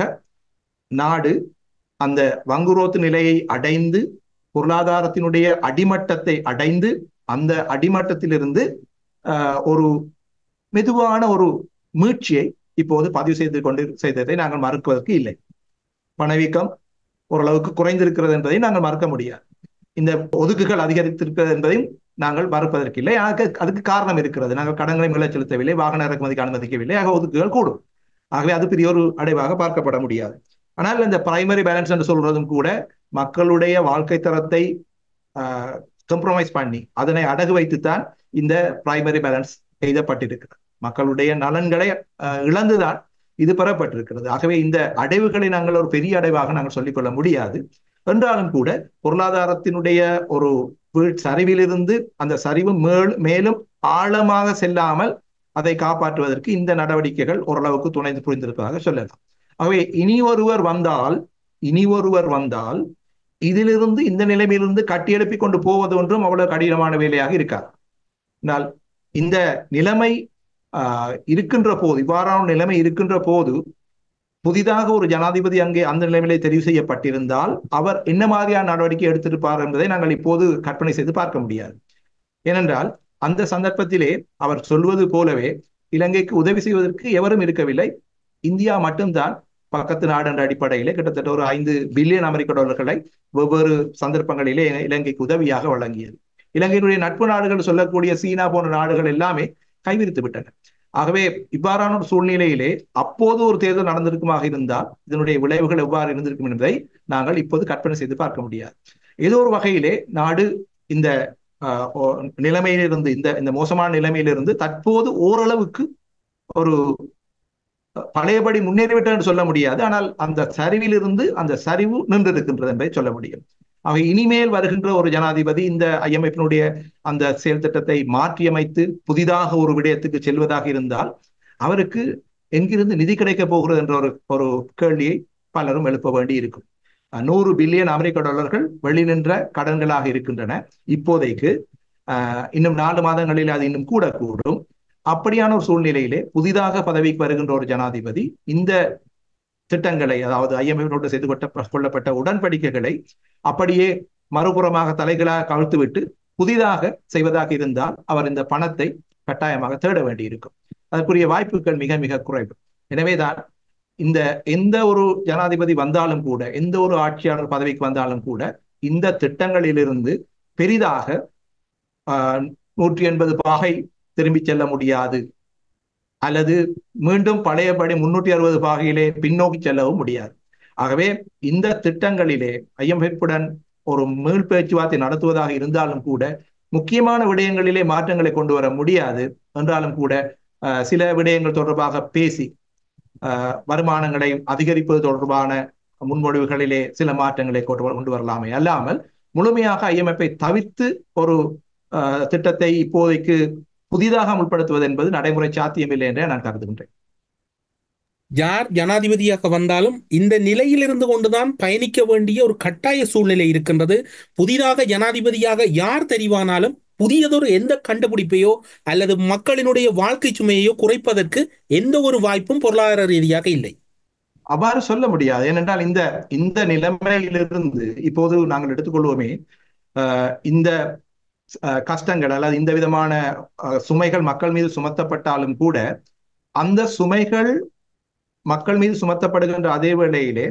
நாடு அந்த வங்குரோத்து நிலையை அடைந்து பொருளாதாரத்தினுடைய அடிமட்டத்தை அடைந்து அந்த அடிமட்டத்திலிருந்து ஆஹ், ஒரு மெதுவான ஒரு மீட்சியை இப்போது பதிவு செய்து கொண்டு செய்ததை நாங்கள் மறுப்பதற்கு இல்லை பணவீக்கம் ஓரளவுக்கு குறைந்திருக்கிறது என்பதை நாங்கள் மறுக்க முடியாது இந்த ஒதுக்குகள் அதிகரித்திருக்கிறது என்பதையும் நாங்கள் மறுப்பதற்கு இல்லை அதுக்கு அதுக்கு காரணம் இருக்கிறது நாங்கள் கடன்களை மீள செலுத்தவில்லை வாகன இறக்குமதிக்கு அனுமதிக்கவில்லை ஆக ஒதுக்குகள் கூடும் ஆகவே அது பெரிய ஒரு அடைவாக பார்க்கப்பட முடியாது ஆனால் இந்த பிரைமரி பேலன்ஸ் என்று சொல்றதும் கூட மக்களுடைய வாழ்க்கை தரத்தை கம்ப்ரமைஸ் பண்ணி அதனை அடகு வைத்துத்தான் இந்த பிரைமரி பேலன்ஸ் எழுதப்பட்டிருக்கிறது மக்களுடைய நலன்களை ஆஹ், இழந்துதான் இது பெறப்பட்டிருக்கிறது ஆகவே இந்த அடைவுகளை நாங்கள் ஒரு பெரிய அடைவாக நாங்கள் சொல்லிக்கொள்ள முடியாது என்றாலும் கூட பொருளாதாரத்தினுடைய ஒரு வீழ் சரிவிலிருந்து அந்த சரிவு மேல் மேலும் ஆழமாக செல்லாமல் அதை காப்பாற்றுவதற்கு இந்த நடவடிக்கைகள் ஓரளவுக்கு துணைந்து புரிந்திருப்பதாக சொல்லலாம் ஆகவே இனி ஒருவர் வந்தால் இனி ஒருவர் வந்தால் இதிலிருந்து இந்த நிலைமையிலிருந்து கட்டியெழுப்பி கொண்டு போவது ஒன்றும் அவ்வளவு கடினமான வேலையாக இருக்காது ஆனால் இந்த நிலைமை ஆஹ், இருக்கின்ற போது இவ்வாறான நிலைமை இருக்கின்ற போது புதிதாக ஒரு ஜனாதிபதி அங்கே அந்த நிலைமையிலே தெரிவு செய்யப்பட்டிருந்தால் அவர் என்ன மாதிரியான நடவடிக்கை எடுத்திருப்பார் என்பதை நாங்கள் இப்போது கற்பனை செய்து பார்க்க முடியாது ஏனென்றால் அந்த சந்தர்ப்பத்திலே அவர் சொல்வது போலவே இலங்கைக்கு உதவி செய்வதற்கு எவரும் இருக்கவில்லை இந்தியா மட்டும்தான் பக்கத்து நாடு என்ற அடிப்படையிலே கிட்டத்தட்ட ஒரு ஐந்து பில்லியன் அமெரிக்க டாலர்களை வெவ்வேறு சந்தர்ப்பங்களிலே இலங்கைக்கு உதவியாக வழங்கியது இலங்கையினுடைய நட்பு நாடுகள் சொல்லக்கூடிய சீனா போன்ற நாடுகள் எல்லாமே கைவிரித்து விட்டன ஆகவே இவ்வாறான ஒரு சூழ்நிலையிலே அப்போது ஒரு தேர்தல் நடந்திருக்குமாக இருந்தால் இதனுடைய விளைவுகள் எவ்வாறு இருந்திருக்கும் என்பதை நாங்கள் இப்போது கற்பனை செய்து பார்க்க முடியாது ஏதோ ஒரு வகையிலே நாடு இந்த ஆஹ், ஓ- நிலைமையிலிருந்து இந்த இந்த மோசமான நிலைமையிலிருந்து தற்போது ஓரளவுக்கு ஒரு பழையபடி முன்னேறிவிட்டது என்று சொல்ல முடியாது ஆனால் அந்த சரிவிலிருந்து அந்த சரிவு நின்றிருக்கின்றது என்பதை சொல்ல முடியும் ஆக இனிமேல் வருகின்ற ஒரு ஜனாதிபதி இந்த ஐஎம்எஃபினுடைய அந்த செயல் திட்டத்தை மாற்றியமைத்து புதிதாக ஒரு விடயத்துக்கு செல்வதாக இருந்தால் அவருக்கு எங்கிருந்து நிதி கிடைக்கப் போகிறது என்ற ஒரு ஒரு கேள்வியை பலரும் எழுப்ப வேண்டி இருக்கும் அஹ் நூறு பில்லியன் அமெரிக்க டாலர்கள் வெளிநின்ற கடன்களாக இருக்கின்றன இப்போதைக்கு ஆஹ் இன்னும் நாலு மாதங்களில் அது இன்னும் கூட கூடும் அப்படியான ஒரு சூழ்நிலையிலே புதிதாக பதவிக்கு வருகின்ற ஒரு ஜனாதிபதி இந்த திட்டங்களை அதாவது ஐஎம்எஃப் செய்து கொட்ட கொள்ளப்பட்ட உடன்படிக்கைகளை அப்படியே மறுபுறமாக தலைகளாக கவிழ்த்துவிட்டு புதிதாக செய்வதாக இருந்தால் அவர் இந்த பணத்தை கட்டாயமாக தேட வேண்டியிருக்கும் அதற்குரிய வாய்ப்புகள் மிக மிக குறைவு எனவேதான் இந்த எந்த ஒரு ஜனாதிபதி வந்தாலும் கூட எந்த ஒரு ஆட்சியாளர் பதவிக்கு வந்தாலும் கூட இந்த திட்டங்களிலிருந்து பெரிதாக ஆஹ், நூற்றி எண்பது பாகை திரும்பி செல்ல முடியாது அல்லது மீண்டும் பழையபடி முன்னூற்றி அறுபது பாகையிலே பின்னோக்கி செல்லவும் முடியாது ஆகவே இந்த திட்டங்களிலே ஐஎம்எஃப்புடன் ஒரு மீள் பேச்சுவார்த்தை நடத்துவதாக இருந்தாலும் கூட முக்கியமான விடயங்களிலே மாற்றங்களை கொண்டு வர முடியாது என்றாலும் கூட சில விடயங்கள் தொடர்பாக பேசி வருமானங்களை அதிகரிப்பது தொடர்பான முன்மொழிவுகளிலே சில மாற்றங்களை கொண்டு வரலாமே அல்லாமல் முழுமையாக ஐஎம்எஃப்பை தவிர்த்து ஒரு திட்டத்தை இப்போதைக்கு புதிதாக முற்படுத்துவது என்பது நடைமுறை சாத்தியமில்லை என்றே நான் கருதுகின்றேன் யார் ஜனாதிபதியாக வந்தாலும் இந்த நிலையில் இருந்து கொண்டுதான் பயணிக்க வேண்டிய ஒரு கட்டாய சூழ்நிலை இருக்கின்றது புதிதாக ஜனாதிபதியாக யார் தெரிவானாலும் புதியதொரு எந்த கண்டுபிடிப்பையோ அல்லது மக்களினுடைய வாழ்க்கை சுமையையோ குறைப்பதற்கு எந்த ஒரு வாய்ப்பும் பொருளாதார ரீதியாக இல்லை அவ்வாறு சொல்ல முடியாது ஏனென்றால் இந்த இந்த நிலைமையிலிருந்து இப்போது நாங்கள் எடுத்துக்கொள்வோமே இந்த கஷ்டங்கள் அல்லது இந்த விதமான சுமைகள் மக்கள் மீது சுமத்தப்பட்டாலும் கூட அந்த சுமைகள் மக்கள் மீது சுமத்தப்படுகின்ற அதே வேளையிலே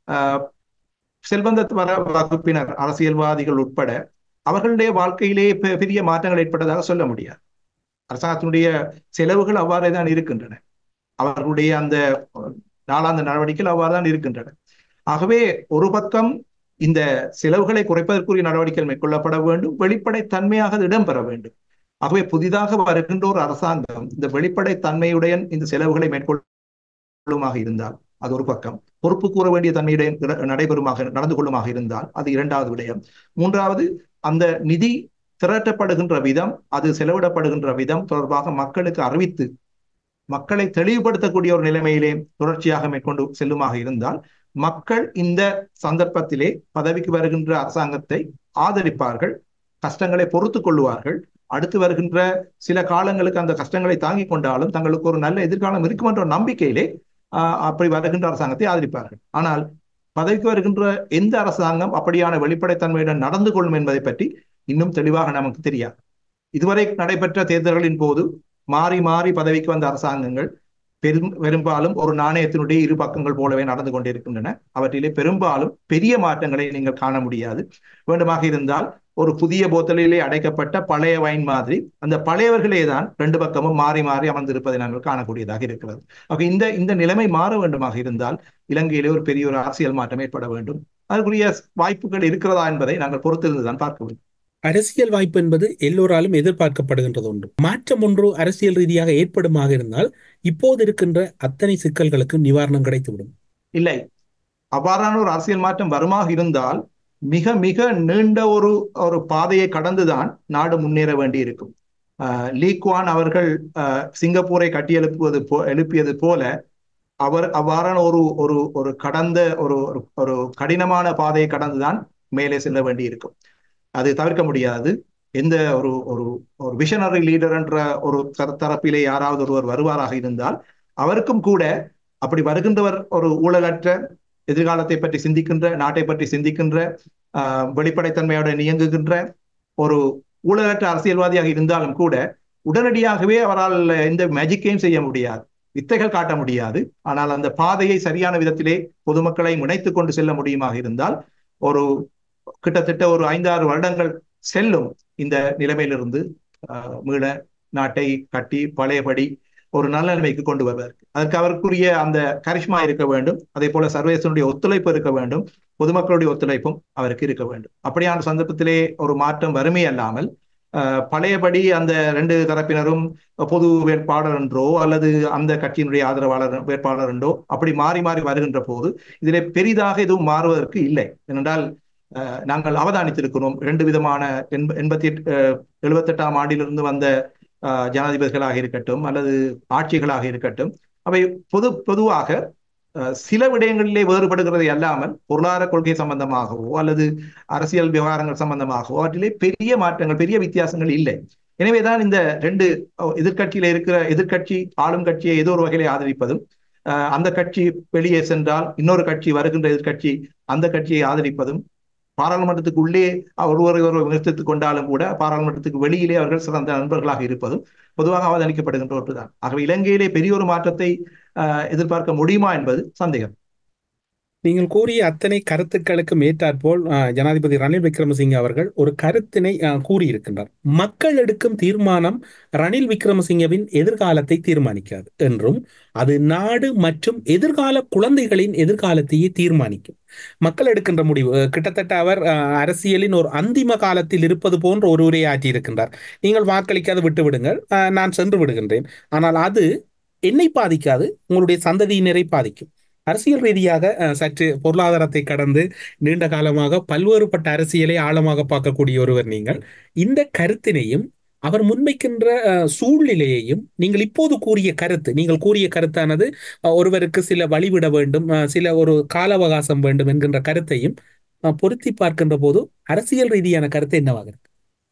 செல்வந்த வர வகுப்பினர் அரசியல்வாதிகள் உட்பட அவர்களுடைய வாழ்க்கையிலே பெரிய மாற்றங்கள் ஏற்பட்டதாக சொல்ல முடியாது அரசாங்கத்தினுடைய செலவுகள் அவ்வாறே தான் இருக்கின்றன அவர்களுடைய அந்த நாளாந்த நடவடிக்கைகள் அவ்வாறு தான் இருக்கின்றன ஆகவே ஒரு பக்கம் இந்த செலவுகளை குறைப்பதற்குரிய நடவடிக்கைகள் மேற்கொள்ளப்பட வேண்டும் வெளிப்படை தன்மையாக அது இடம்பெற வேண்டும் ஆகவே புதிதாக வருகின்ற ஒரு அரசாங்கம் இந்த வெளிப்படை தன்மையுடன் இந்த செலவுகளை மேற்கொள்ளுமாக இருந்தால் அது ஒரு பக்கம் பொறுப்பு கூற வேண்டிய தன்மையுடன் நடைபெறுமாக நடந்து கொள்ளுமாக இருந்தால் அது இரண்டாவது விடயம் மூன்றாவது அந்த நிதி திரட்டப்படுகின்ற விதம் அது செலவிடப்படுகின்ற விதம் தொடர்பாக மக்களுக்கு அறிவித்து மக்களை தெளிவுபடுத்தக்கூடிய ஒரு நிலைமையிலே தொடர்ச்சியாக மேற்கொண்டு செல்லுமாக இருந்தால் மக்கள் இந்த சந்தர்ப்பத்திலே பதவிக்கு வருகின்ற அரசாங்கத்தை ஆதரிப்பார்கள் கஷ்டங்களை பொறுத்து கொள்ளுவார்கள் அடுத்து வருகின்ற சில காலங்களுக்கு அந்த கஷ்டங்களை தாங்கிக் கொண்டாலும் தங்களுக்கு ஒரு நல்ல எதிர்காலம் இருக்கும் என்ற நம்பிக்கையிலே அப்படி வருகின்ற அரசாங்கத்தை ஆதரிப்பார்கள் ஆனால் பதவிக்கு வருகின்ற எந்த அரசாங்கம் அப்படியான வெளிப்படைத்தன்மையுடன் நடந்து கொள்ளும் என்பதை பற்றி இன்னும் தெளிவாக நமக்கு தெரியாது இதுவரை நடைபெற்ற தேர்தல்களின் போது மாறி மாறி பதவிக்கு வந்த அரசாங்கங்கள் பெரும் பெரும்பாலும் ஒரு நாணயத்தினுடைய இரு பக்கங்கள் போலவே நடந்து கொண்டிருக்கின்றன அவற்றிலே பெரும்பாலும் பெரிய மாற்றங்களை நீங்கள் காண முடியாது வேண்டுமாக இருந்தால் ஒரு புதிய போத்தலிலே அடைக்கப்பட்ட பழைய வைன் மாதிரி அந்த பழையவர்களே தான் ரெண்டு பக்கமும் மாறி மாறி அமர்ந்திருப்பதை நாங்கள் காணக்கூடியதாக இருக்கிறது ஆக இந்த இந்த நிலைமை மாற வேண்டுமாக இருந்தால் இலங்கையிலே ஒரு பெரிய ஒரு அரசியல் மாற்றம் ஏற்பட வேண்டும் அதற்குரிய வாய்ப்புகள் இருக்கிறதா என்பதை நாங்கள் பொறுத்திருந்துதான் பார்க்க வேண்டும் அரசியல் வாய்ப்பு என்பது எல்லோராலும் எதிர்பார்க்கப்படுகின்றது ஒன்று மாற்றம் ஒன்று அரசியல் ரீதியாக ஏற்படுமாக இருந்தால் இப்போது இருக்கின்ற அத்தனை சிக்கல்களுக்கு நிவாரணம் கிடைத்துவிடும் இல்லை அவ்வாறான ஒரு அரசியல் மாற்றம் வருமாக இருந்தால் மிக மிக நீண்ட ஒரு ஒரு பாதையை கடந்துதான் நாடு முன்னேற வேண்டி இருக்கும் லீக்வான் அவர்கள் சிங்கப்பூரை கட்டியெழுப்புவது போ எழுப்பியது போல அவர் அவ்வாறான ஒரு ஒரு ஒரு கடந்த ஒரு ஒரு கடினமான பாதையை கடந்துதான் மேலே செல்ல வேண்டி இருக்கும் அது தவிர்க்க முடியாது எந்த ஒரு ஒரு ஒரு விஷனரி லீடர் என்ற ஒரு தரப்பிலே யாராவது ஒருவர் வருவாராக இருந்தால் அவருக்கும் கூட அப்படி வருகின்றவர் ஒரு ஊழலற்ற எதிர்காலத்தை பற்றி சிந்திக்கின்ற நாட்டை பற்றி சிந்திக்கின்ற வெளிப்படைத்தன்மையுடன் இயங்குகின்ற ஒரு ஊழலற்ற அரசியல்வாதியாக இருந்தாலும் கூட உடனடியாகவே அவரால் எந்த மேஜிக்கையும் செய்ய முடியாது வித்தைகள் காட்ட முடியாது ஆனால் அந்த பாதையை சரியான விதத்திலே பொதுமக்களை இணைத்துக் கொண்டு செல்ல முடியுமாக இருந்தால் ஒரு கிட்டத்தட்ட ஒரு ஐந்தாறு வருடங்கள் செல்லும் இந்த நிலைமையிலிருந்து மீள நாட்டை கட்டி பழையபடி ஒரு நல்ல நிலைமைக்கு கொண்டு வருவதற்கு அதற்கு அவருக்குரிய அந்த கரிஷ்மா இருக்க வேண்டும் அதே போல சர்வதேசனுடைய ஒத்துழைப்பு இருக்க வேண்டும் பொதுமக்களுடைய ஒத்துழைப்பும் அவருக்கு இருக்க வேண்டும் அப்படியான சந்தர்ப்பத்திலே ஒரு மாற்றம் வறுமை அல்லாமல் பழையபடி அந்த ரெண்டு தரப்பினரும் பொது வேட்பாளர் என்றோ அல்லது அந்த கட்சியினுடைய ஆதரவாளர் வேட்பாளர் என்றோ அப்படி மாறி மாறி வருகின்ற போது இதிலே பெரிதாக எதுவும் மாறுவதற்கு இல்லை ஏனென்றால் நாங்கள் அவதானித்திருக்கிறோம் இரண்டு விதமான எண்பத்தி எழுபத்தி எட்டாம் ஆண்டிலிருந்து வந்த ஜனாதிபதிகளாக இருக்கட்டும் அல்லது ஆட்சிகளாக இருக்கட்டும் அவை பொது பொதுவாக சில விடயங்களிலே வேறுபடுகிறதை அல்லாமல் பொருளாதார கொள்கை சம்பந்தமாகவோ அல்லது அரசியல் விவகாரங்கள் சம்பந்தமாகவோ அவற்றிலே பெரிய மாற்றங்கள் பெரிய வித்தியாசங்கள் இல்லை எனவேதான் இந்த ரெண்டு எதிர்கட்சியில இருக்கிற எதிர்கட்சி ஆளும் கட்சியை ஏதோ ஒரு வகையிலே ஆதரிப்பதும் அந்த கட்சி வெளியே சென்றால் இன்னொரு கட்சி வருகின்ற எதிர்கட்சி அந்த கட்சியை ஆதரிப்பதும் பாராளுமன்றத்துக்கு உள்ளே ஒருவரை ஒருவர் விமர்சித்துக் கொண்டாலும் கூட பாராளுமன்றத்துக்கு வெளியிலே அவர்கள் சிறந்த நண்பர்களாக இருப்பதும் பொதுவாக அவதானிக்கப்படுகின்ற ஒன்றுதான் ஆகவே இலங்கையிலே பெரிய ஒரு மாற்றத்தை எதிர்பார்க்க முடியுமா என்பது சந்தேகம் நீங்கள் கூறிய அத்தனை கருத்துக்களுக்கு மேற்றாற்போல் அஹ், ஜனாதிபதி ரணில் விக்ரமசிங்கே அவர்கள் ஒரு கருத்தினை அஹ், கூறியிருக்கின்றார் மக்கள் எடுக்கும் தீர்மானம் ரணில் விக்ரமசிங்கவின் எதிர்காலத்தை தீர்மானிக்காது என்றும் அது நாடு மற்றும் எதிர்கால குழந்தைகளின் எதிர்காலத்தையே தீர்மானிக்கும் மக்கள் எடுக்கின்ற முடிவு அஹ், கிட்டத்தட்ட அவர் அஹ், அரசியலின் ஒரு அந்திம காலத்தில் இருப்பது போன்ற ஒரு உரையாற்றி இருக்கின்றார் நீங்கள் வாக்களிக்காது விட்டு விடுங்கள் அஹ், நான் சென்று விடுகின்றேன் ஆனால் அது என்னை பாதிக்காது உங்களுடைய சந்ததியினரை பாதிக்கும் அரசியல் ரீதியாக அஹ், சற்று பொருளாதாரத்தை கடந்து நீண்ட காலமாக பல்வேறுபட்ட அரசியலை ஆழமாக பார்க்கக்கூடிய ஒருவர் நீங்கள் இந்த கருத்தினையும் அவர் முன்வைக்கின்ற அஹ், சூழ்நிலையையும் நீங்கள் இப்போது கூறிய கருத்து நீங்கள் கூறிய கருத்தானது அஹ், ஒருவருக்கு சில வழிவிட வேண்டும் அஹ், சில ஒரு கால அவகாசம் வேண்டும் என்கின்ற கருத்தையும் அஹ், பொருத்தி பார்க்கின்ற போது அரசியல் ரீதியான கருத்து என்னவாக இருக்கு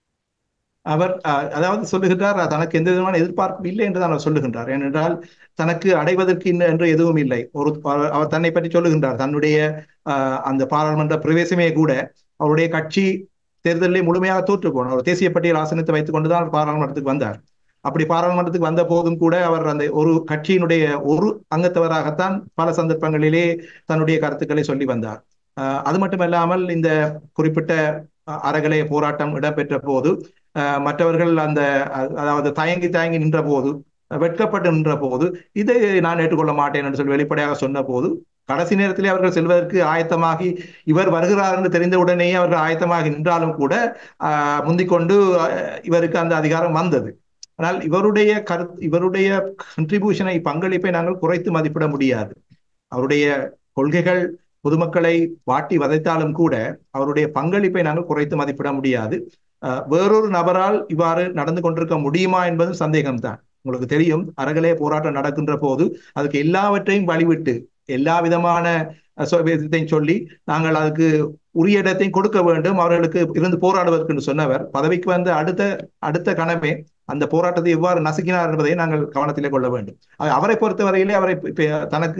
அவர் அஹ், அதாவது சொல்லுகின்றார் தனக்கு எந்த விதமான எதிர்பார்ப்பும் இல்லை என்று தான் அவர் சொல்லுகின்றார் ஏனென்றால் தனக்கு அடைவதற்கு இன்ன- என்று எதுவும் இல்லை ஒரு அவர் அவர் தன்னை பற்றி சொல்லுகின்றார் தன்னுடைய அஹ், அந்த பாராளுமன்ற பிரவேசமே கூட அவருடைய கட்சி தேர்தலிலே முழுமையாக தோற்று போனார் அவர் தேசிய பட்டியல் ஆசனத்தை வைத்துக் கொண்டுதான் அவர் பாராளுமன்றத்துக்கு வந்தார் அப்படி பாராளுமன்றத்துக்கு வந்த போதும் கூட அவர் அந்த ஒரு கட்சியினுடைய ஒரு அங்கத்தவராகத்தான் பல சந்தர்ப்பங்களிலே தன்னுடைய கருத்துக்களை சொல்லி வந்தார் அஹ், அது மட்டுமல்லாமல் இந்த குறிப்பிட்ட அஹ், அறகலைய போராட்டம் இடம்பெற்ற போது அஹ் மற்றவர்கள் அந்த அ- அதாவது தயங்கி தயங்கி நின்ற போது வெட்கப்பட்டு நின்ற போது இதை நான் ஏற்றுக்கொள்ள மாட்டேன் என்று சொல்லி வெளிப்படையாக சொன்ன போது கடைசி நேரத்திலே அவர்கள் செல்வதற்கு ஆயத்தமாகி இவர் வருகிறார் என்று தெரிந்த உடனேயே அவர்கள் ஆயத்தமாகி நின்றாலும் கூட ஆஹ் முந்திக்கொண்டு அஹ், இவருக்கு அந்த அதிகாரம் வந்தது ஆனால் இவருடைய கருத்து இவருடைய கண்ட்ரிபியூஷனை பங்களிப்பை நாங்கள் குறைத்து மதிப்பிட முடியாது அவருடைய கொள்கைகள் பொதுமக்களை வாட்டி வதைத்தாலும் கூட அவருடைய பங்களிப்பை நாங்கள் குறைத்து மதிப்பிட முடியாது அஹ் வேறொரு நபரால் இவ்வாறு நடந்து கொண்டிருக்க முடியுமா என்பது சந்தேகம்தான் உங்களுக்கு தெரியும் அறகலே போராட்டம் நடக்கின்ற போது அதுக்கு எல்லாவற்றையும் வழிவிட்டு எல்லா விதமான அஹ், சொ- விதத்தையும் சொல்லி நாங்கள் அதுக்கு உரிய இடத்தையும் கொடுக்க வேண்டும் அவர்களுக்கு இருந்து போராடுவதற்கு என்று சொன்னவர் பதவிக்கு வந்த அடுத்த அடுத்த கணமே அந்த போராட்டத்தை எவ்வாறு நசுக்கினார் என்பதை நாங்கள் கவனத்திலே கொள்ள வேண்டும் அஹ் அவரை பொறுத்தவரையிலே அவரை இப்ப தனக்கு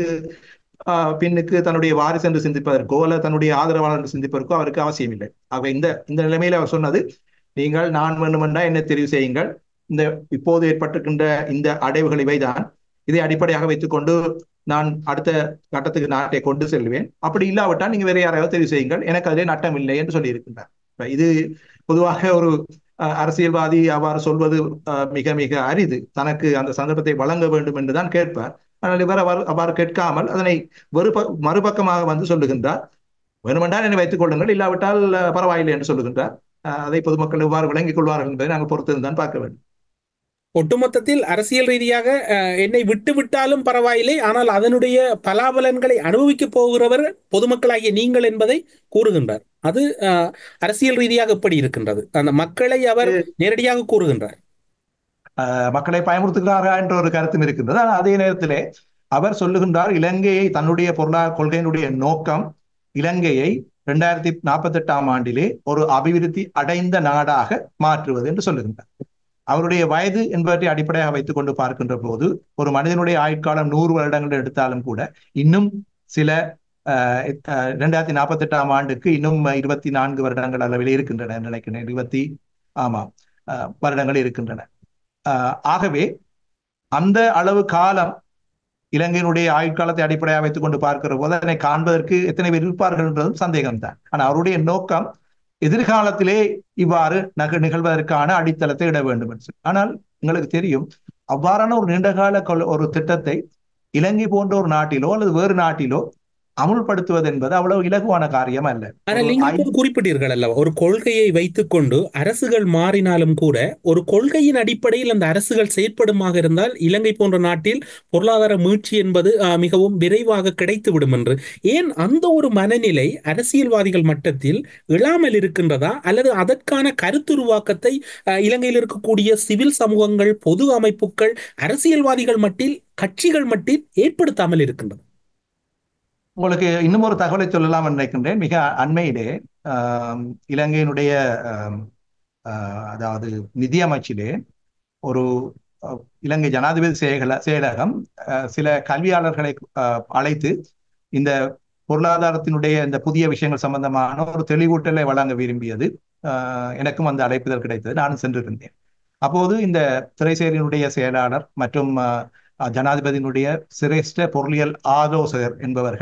ஆஹ் பின்னுக்கு தன்னுடைய வாரிசு என்று சிந்திப்பதற்கோ அல்ல தன்னுடைய ஆதரவாளர் என்று சிந்திப்பதற்கோ அவருக்கு அவசியம் இல்லை ஆக இந்த இந்த நிலைமையில அவர் சொன்னது நீங்கள் நான் வேண்டுமென்றா என்னை தெரிவு செய்யுங்கள் இந்த இப்போது ஏற்பட்டிருக்கின்ற இந்த அடைவுகள் இவைதான் இதை அடிப்படையாக வைத்துக்கொண்டு நான் அடுத்த கட்டத்துக்கு நாட்டை கொண்டு செல்வேன் அப்படி இல்லாவிட்டால் நீங்க வேற யாரையாவது தெரிவு செய்யுங்கள் எனக்கு அதிலே நட்டம் இல்லை என்று சொல்லி இருக்கின்றார் இப்ப இது பொதுவாக ஒரு அஹ், அரசியல்வாதி அவ்வாறு சொல்வது அஹ், மிக மிக அரிது தனக்கு அந்த சந்தர்ப்பத்தை வழங்க வேண்டும் என்றுதான் கேட்பார் ஆனால் இவர் அவர் அவ்வாறு கேட்காமல் அதனை வெறுப மறுபக்கமாக வந்து சொல்லுகின்றார் வேணுமென்றால் என்னை வைத்துக் கொள்ளுங்கள் இல்லாவிட்டால் அஹ், பரவாயில்லை என்று சொல்லுகின்றார் அஹ், அதை பொதுமக்கள் எவ்வாறு விளங்கிக் கொள்வார்கள் என்பதை நாங்கள் பொறுத்திருந்தான் பார்க்க வேண்டும் ஒட்டுமொத்தத்தில் அரசியல் ரீதியாக அஹ், என்னை விட்டு விட்டாலும் பரவாயில்லை ஆனால் அதனுடைய பலாபலன்களை அனுபவிக்கப் போகிறவர் பொதுமக்களாகிய நீங்கள் என்பதை கூறுகின்றார் அது அஹ், அரசியல் ரீதியாக எப்படி இருக்கின்றது அந்த மக்களை அவர் நேரடியாக கூறுகின்றார் அஹ், மக்களை பயமுறுத்துகிறாரா என்ற ஒரு கருத்தும் இருக்கின்றது ஆனால் அதே நேரத்திலே அவர் சொல்லுகின்றார் இலங்கையை தன்னுடைய பொருளாதார கொள்கையினுடைய நோக்கம் இலங்கையை இரண்டாயிரத்தி நாற்பத்தி எட்டாம் ஆண்டிலே ஒரு அபிவிருத்தி அடைந்த நாடாக மாற்றுவது என்று சொல்லுகின்றார் அவருடைய வயது என்பவற்றை அடிப்படையாக வைத்துக் கொண்டு பார்க்கின்ற போது ஒரு மனிதனுடைய ஆயுட்காலம் நூறு வருடங்கள் எடுத்தாலும் கூட இன்னும் சில இரண்டாயிரத்தி நாற்பத்தி எட்டாம் ஆண்டுக்கு இன்னும் இருபத்தி நான்கு வருடங்கள் அளவில் இருக்கின்றன நினைக்கிறேன் இருபத்தி ஆமாம் அஹ், வருடங்கள் இருக்கின்றன அஹ், ஆகவே அந்த அளவு காலம் இலங்கையினுடைய ஆயுட்காலத்தை அடிப்படையாக வைத்துக் கொண்டு பார்க்கிற போது அதனை காண்பதற்கு எத்தனை பேர் இருப்பார்கள் என்றதும் சந்தேகம்தான் ஆனால் அவருடைய நோக்கம் எதிர்காலத்திலே இவ்வாறு நக நிகழ்வதற்கான அடித்தளத்தை இட வேண்டும் என்று சொல்லி ஆனால் உங்களுக்கு தெரியும் அவ்வாறான ஒரு நீண்டகால கொள்- ஒரு திட்டத்தை இலங்கை போன்ற ஒரு நாட்டிலோ அல்லது வேறு நாட்டிலோ அமுல்படுத்துவது என்பது அவ்வளவு இலகுவான காரியம் அல்ல ஆனால் ஒரு நீங்கள் ஐ- இப்போது குறிப்பிட்டீர்கள் அல்லவா ஒரு கொள்கையை வைத்துக்கொண்டு அரசுகள் மாறினாலும் கூட ஒரு கொள்கையின் அடிப்படையில் அந்த அரசுகள் செயற்படுமாக இருந்தால் இலங்கை போன்ற நாட்டில் பொருளாதார மீட்சி என்பது ஆஹ், மிகவும் விரைவாக கிடைத்துவிடும் என்று ஏன் அந்த ஒரு மனநிலை அரசியல்வாதிகள் மட்டத்தில் எழாமல் இருக்கின்றதா அல்லது அதற்கான கருத்துருவாக்கத்தை ஆஹ், இலங்கையில் இருக்கக்கூடிய சிவில் சமூகங்கள் பொது அமைப்புகள் அரசியல்வாதிகள் மட்டில் கட்சிகள் மட்டில் ஏற்படுத்தாமல் இருக்கின்றது உங்களுக்கு இன்னும் ஒரு தகவலை சொல்லலாம் நினைக்கின்றேன் மிக அண்மையிலே ஆம், இலங்கையினுடைய ஆம், ஆஹ், அதாவது நிதியமைச்சிலே ஒரு அஹ், இலங்கை ஜனாதிபதி செயல செயலகம் அஹ், சில கல்வியாளர்களை அஹ், அழைத்து இந்த பொருளாதாரத்தினுடைய இந்த புதிய விஷயங்கள் சம்பந்தமான ஒரு தெளிவூட்டலை வழங்க விரும்பியது அஹ், எனக்கும் அந்த அழைப்புதல் கிடைத்தது நானும் சென்றிருந்தேன் அப்போது இந்த திரைசேரியினுடைய செயலாளர் மற்றும் அஹ், ஜனாதிபதியினுடைய சிரேஷ்ட பொருளியல் ஆலோசகர் என்பவர்கள்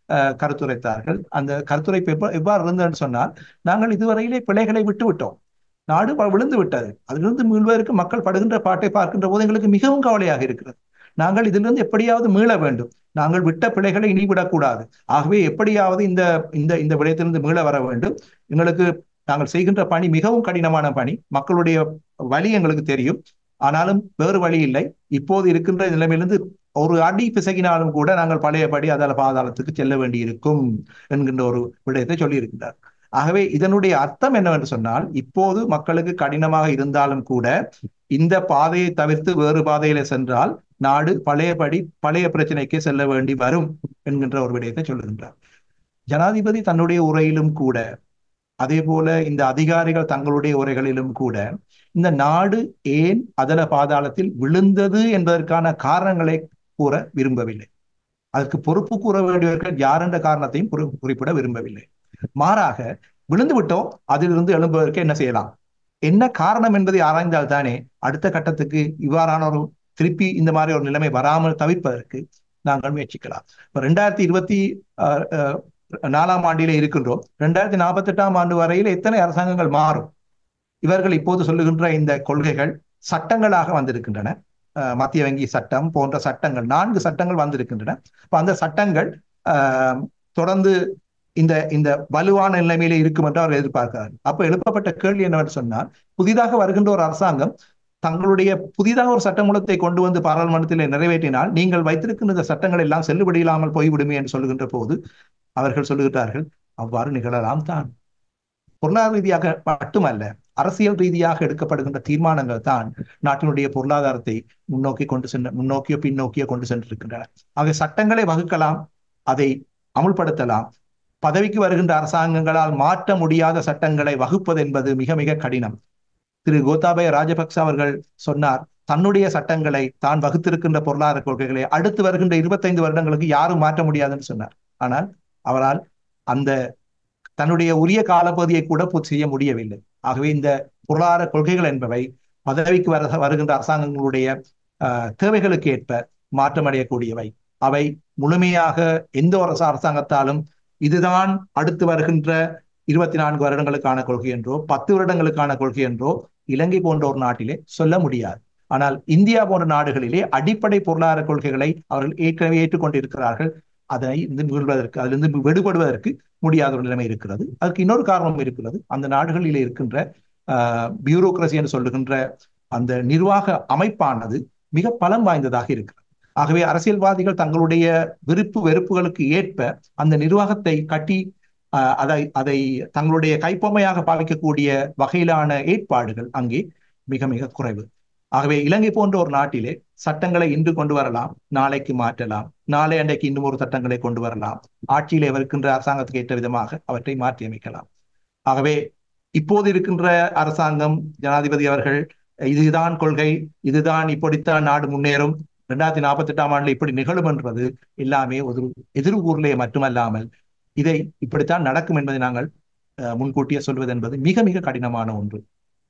அஹ், கருத்துரைத்தார்கள் அந்த கருத்துரைப்பு எப்ப- எவ்வாறு இருந்ததுன்னு சொன்னால் நாங்கள் இதுவரையிலே பிழைகளை விட்டு விட்டோம் நாடு வ- விழுந்து விட்டது அதிலிருந்து மீள்வதற்கு மக்கள் படுகின்ற பாட்டை பார்க்கின்ற போது எங்களுக்கு மிகவும் கவலையாக இருக்கிறது நாங்கள் இதிலிருந்து எப்படியாவது மீள வேண்டும் நாங்கள் விட்ட பிழைகளை இனி விடக்கூடாது ஆகவே எப்படியாவது இந்த இந்த இந்த விடயத்திலிருந்து மீள வர வேண்டும் எங்களுக்கு நாங்கள் செய்கின்ற பணி மிகவும் கடினமான பணி மக்களுடைய வழி எங்களுக்கு தெரியும் ஆனாலும் வேறு வழி இல்லை இப்போது இருக்கின்ற நிலைமையிலிருந்து ஒரு அடி பிசகினாலும் கூட நாங்கள் பழையபடி அதல பாதாளத்துக்கு செல்ல வேண்டியிருக்கும் என்கின்ற ஒரு விடயத்தை சொல்லியிருக்கிறார் ஆகவே இதனுடைய அர்த்தம் என்னவென்று சொன்னால் இப்போது மக்களுக்கு கடினமாக இருந்தாலும் கூட இந்த பாதையை தவிர்த்து வேறு பாதையில சென்றால் நாடு பழையபடி பழைய பிரச்சனைக்கு செல்ல வேண்டி வரும் என்கின்ற ஒரு விடயத்தை சொல்லுகின்றார் ஜனாதிபதி தன்னுடைய உரையிலும் கூட அதே போல இந்த அதிகாரிகள் தங்களுடைய உரைகளிலும் கூட இந்த நாடு ஏன் அதல பாதாளத்தில் விழுந்தது என்பதற்கான காரணங்களை கூற விரும்பவில்லை அதற்கு பொறுப்பு கூற வேண்டியவர்கள் யார் என்ற காரணத்தையும் குறி- குறிப்பிட விரும்பவில்லை மாறாக விழுந்து விட்டோம் அதிலிருந்து எழும்புவதற்கு என்ன செய்யலாம் என்ன காரணம் என்பதை ஆராய்ந்தால் தானே அடுத்த கட்டத்துக்கு இவ்வாறான ஒரு திருப்பி இந்த மாதிரி ஒரு நிலைமை வராமல் தவிர்ப்பதற்கு நாங்கள் முயற்சிக்கலாம் இப்ப ரெண்டாயிரத்தி இருபத்தி அஹ், அஹ், நாலாம் ஆண்டிலே இருக்கின்றோம் ரெண்டாயிரத்தி நாற்பத்தி எட்டாம் ஆண்டு வரையில் எத்தனை அரசாங்கங்கள் மாறும் இவர்கள் இப்போது சொல்லுகின்ற இந்த கொள்கைகள் சட்டங்களாக வந்திருக்கின்றன அஹ், மத்திய வங்கி சட்டம் போன்ற சட்டங்கள் நான்கு சட்டங்கள் வந்திருக்கின்றன அப்ப அந்த சட்டங்கள் அஹ், தொடர்ந்து இந்த இந்த வலுவான நிலைமையில இருக்கும் என்று அவர் எதிர்பார்க்கிறார் அப்ப எழுப்பப்பட்ட கேள்வி என்னவென்று சொன்னால் புதிதாக வருகின்ற ஒரு அரசாங்கம் தங்களுடைய புதிதாக ஒரு சட்டமூலத்தை கொண்டு வந்து பாராளுமன்றத்தில் நிறைவேற்றினால் நீங்கள் வைத்திருக்கின்ற இந்த சட்டங்கள் எல்லாம் செல்லுபடியில்லாமல் போய்விடுமே என்று சொல்லுகின்ற போது அவர்கள் சொல்லுகிறார்கள் அவ்வாறு நிகழலாம் தான் பொருளாதார ரீதியாக மட்டுமல்ல அரசியல் ரீதியாக எடுக்கப்படுகின்ற தீர்மானங்கள் தான் நாட்டினுடைய பொருளாதாரத்தை முன்னோக்கி கொண்டு சென்ற முன்னோக்கியோ பின்னோக்கியோ கொண்டு சென்றிருக்கின்றன ஆக சட்டங்களை வகுக்கலாம் அதை அமுல்படுத்தலாம் பதவிக்கு வருகின்ற அரசாங்கங்களால் மாற்ற முடியாத சட்டங்களை வகுப்பது என்பது மிக மிக கடினம் திரு கோத்தாபய ராஜபக்ச அவர்கள் சொன்னார் தன்னுடைய சட்டங்களை தான் வகுத்திருக்கின்ற பொருளாதார கொள்கைகளை அடுத்து வருகின்ற இருபத்தைந்து வருடங்களுக்கு யாரும் மாற்ற முடியாதுன்னு சொன்னார் ஆனால் அவரால் அந்த தன்னுடைய உரிய காலப்பகுதியை கூட பூர்த்தி செய்ய முடியவில்லை ஆகவே இந்த பொருளாதார கொள்கைகள் என்பவை பதவிக்கு வர வருகின்ற அரசாங்கங்களுடைய ஆஹ், தேவைகளுக்கு ஏற்ப மாற்றமடையக்கூடியவை அவை முழுமையாக எந்த ஒரு அரச- அரசாங்கத்தாலும் இதுதான் அடுத்து வருகின்ற இருபத்தி நான்கு வருடங்களுக்கான கொள்கை என்றோ பத்து வருடங்களுக்கான கொள்கை என்றோ இலங்கை போன்ற ஒரு நாட்டிலே சொல்ல முடியாது ஆனால் இந்தியா போன்ற நாடுகளிலே அடிப்படை பொருளாதார கொள்கைகளை அவர்கள் ஏற்கனவே ஏற்றுக்கொண்டிருக்கிறார்கள் அதனை இருந்து மீள்வதற்கு அதிலிருந்து விடுபடுவதற்கு முடியாத ஒரு நிலைமை இருக்கிறது அதுக்கு இன்னொரு காரணம் இருக்கிறது அந்த நாடுகளிலே இருக்கின்ற பியூரோக்ரசி என்று சொல்லுகின்ற அந்த நிர்வாக அமைப்பானது மிக பலம் வாய்ந்ததாக இருக்கிறது ஆகவே அரசியல்வாதிகள் தங்களுடைய விருப்பு வெறுப்புகளுக்கு ஏற்ப அந்த நிர்வாகத்தை கட்டி ஆஹ், அதை அதை தங்களுடைய கைப்பொம்மையாக பாவிக்கக்கூடிய வகையிலான ஏற்பாடுகள் அங்கே மிக மிக குறைவு ஆகவே இலங்கை போன்ற ஒரு நாட்டிலே சட்டங்களை இன்று கொண்டு வரலாம் நாளைக்கு மாற்றலாம் நாளை அன்றைக்கு இன்னும் ஒரு சட்டங்களை கொண்டு வரலாம் ஆட்சியிலே இருக்கின்ற அரசாங்கத்துக்கு ஏற்ற விதமாக அவற்றை மாற்றி அமைக்கலாம் ஆகவே இப்போது இருக்கின்ற அரசாங்கம் ஜனாதிபதி அவர்கள் இதுதான் கொள்கை இதுதான் இப்படித்தான் நாடு முன்னேறும் ரெண்டாயிரத்தி நாற்பத்தி எட்டாம் ஆண்டுல இப்படி நிகழும் என்றது எல்லாமே ஒரு எதிர் ஊர்லே மட்டுமல்லாமல் இதை இப்படித்தான் நடக்கும் என்பதை நாங்கள் அஹ், முன்கூட்டியே சொல்வது என்பது மிக மிக கடினமான ஒன்று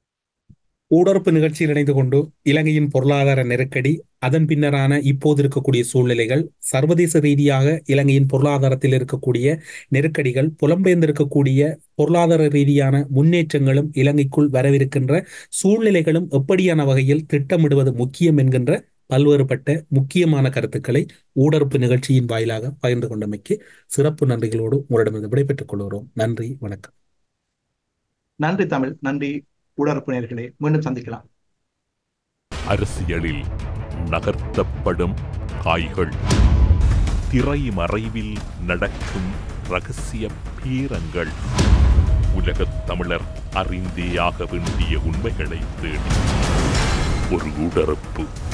ஊடறுப்பு நிகழ்ச்சியில் இணைந்து கொண்டு இலங்கையின் பொருளாதார நெருக்கடி அதன் பின்னரான இப்போது இருக்கக்கூடிய சூழ்நிலைகள் சர்வதேச ரீதியாக இலங்கையின் பொருளாதாரத்தில் இருக்கக்கூடிய நெருக்கடிகள் புலம்பெயர்ந்திருக்கக்கூடிய பொருளாதார ரீதியான முன்னேற்றங்களும் இலங்கைக்குள் வரவிருக்கின்ற சூழ்நிலைகளும் எப்படியான வகையில் திட்டமிடுவது முக்கியம் என்கின்ற பல்வேறுபட்ட முக்கியமான கருத்துக்களை ஊடறுப்பு நிகழ்ச்சியின் வாயிலாக பகிர்ந்து கொண்டமைக்கு சிறப்பு நன்றிகளோடு உங்களிடமிருந்து விடைபெற்றுக் கொள்கிறோம் நன்றி வணக்கம் நன்றி தமிழ் நன்றி உடற்பு நேர்களே மீண்டும் சந்திக்கலாம் அரசியலில் நகர்த்தப்படும் காய்கள் திரைமறைவில் நடக்கும் ரகசிய பீரங்கள் உலகத் தமிழர் அறிந்தேயாக வேண்டிய உண்மைகளை தேடி ஒரு உடறுப்பு